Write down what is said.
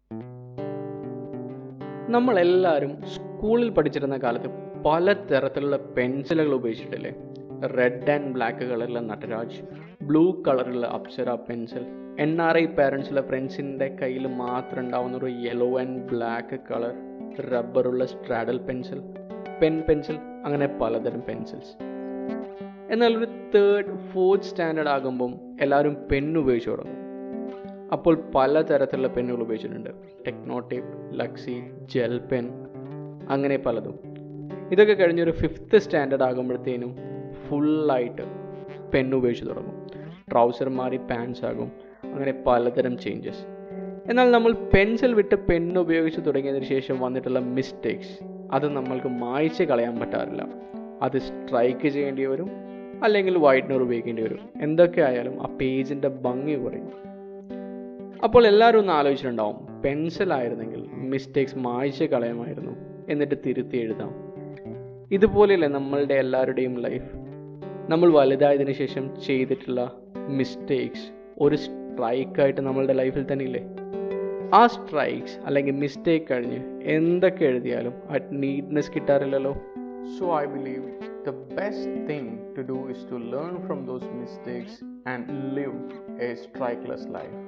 നമ്മളെല്ലാവരും സ്കൂളിൽ പഠിച്ചിരുന്ന കാലത്ത് പലതരത്തിലുള്ള പെൻസിലുകൾ ഉപയോഗിച്ചിട്ടില്ലേ റെഡ് ആൻഡ് ബ്ലാക്ക് കളറിലെ നട്ടരാജ് ബ്ലൂ കളറിലുള്ള Apsara pencil N R I പാരൻസിലെ ഫ്രണ്ട്സിൻ്റെ കയ്യിൽ മാത്രം ഉണ്ടാവുന്ന ഒരു യെല്ലോ ആൻഡ് ബ്ലാക്ക് കളർ റബ്ബറുള്ള സ്ട്രാഡൽ പെൻസിൽ പെൻ പെൻസിൽ അങ്ങനെ പലതരം പെൻസിൽസ് എന്നാൽ ഒരു തേർഡ് ഫോർത്ത് സ്റ്റാൻഡേർഡ് ആകുമ്പം എല്ലാവരും പെൻ ഉപയോഗിച്ച് തുടങ്ങും അപ്പോൾ പലതരത്തിലുള്ള പെന്നുകൾ ഉപയോഗിച്ചിട്ടുണ്ട് techno tape Lexi gel pen അങ്ങനെ പലതും ഇതൊക്കെ കഴിഞ്ഞൊരു ഫിഫ്ത്ത് സ്റ്റാൻഡേർഡ് ആകുമ്പോഴത്തേനും ഫുള്ളായിട്ട് പെൻ ഉപയോഗിച്ച് തുടങ്ങും ട്രൗസർ മാറി പാൻസ് ആകും അങ്ങനെ പലതരം ചേഞ്ചസ് എന്നാൽ നമ്മൾ പെൻസിൽ വിട്ട് പെൻ ഉപയോഗിച്ച് തുടങ്ങിയതിന് ശേഷം വന്നിട്ടുള്ള മിസ്റ്റേക്സ് അത് നമ്മൾക്ക് മായ്ച്ച് കളയാൻ പറ്റാറില്ല അത് സ്ട്രൈക്ക് ചെയ്യേണ്ടി വരും അല്ലെങ്കിൽ വൈറ്റ്നർ ഉപയോഗിക്കേണ്ടി വരും എന്തൊക്കെ ആയാലും ആ പേജിൻ്റെ ഭംഗി കുറയും അപ്പോൾ എല്ലാവരും ഒന്ന് ആലോചിച്ചിട്ടുണ്ടാവും പെൻസിൽ ആയിരുന്നെങ്കിൽ മിസ്റ്റേക്സ് മായ്ച്ച് കളയാമായിരുന്നു എന്നിട്ട് തിരുത്തി എഴുതാം ഇതുപോലെയല്ലേ നമ്മളുടെ എല്ലാവരുടെയും ലൈഫ് നമ്മൾ വലുതായതിനു ശേഷം ചെയ്തിട്ടുള്ള മിസ്റ്റേക്സ് ഒരു സ്ട്രൈക്കായിട്ട് നമ്മളുടെ ലൈഫിൽ തന്നെ ഇല്ലേ ആ സ്ട്രൈക്സ് അല്ലെങ്കിൽ മിസ്റ്റേക്ക് കഴിഞ്ഞ് എന്തൊക്കെ എഴുതിയാലും അറ്റ് നീറ്റ്നെസ് കിട്ടാറില്ലല്ലോ So I believe the best thing to do is to learn from those mistakes and live a strikeless life.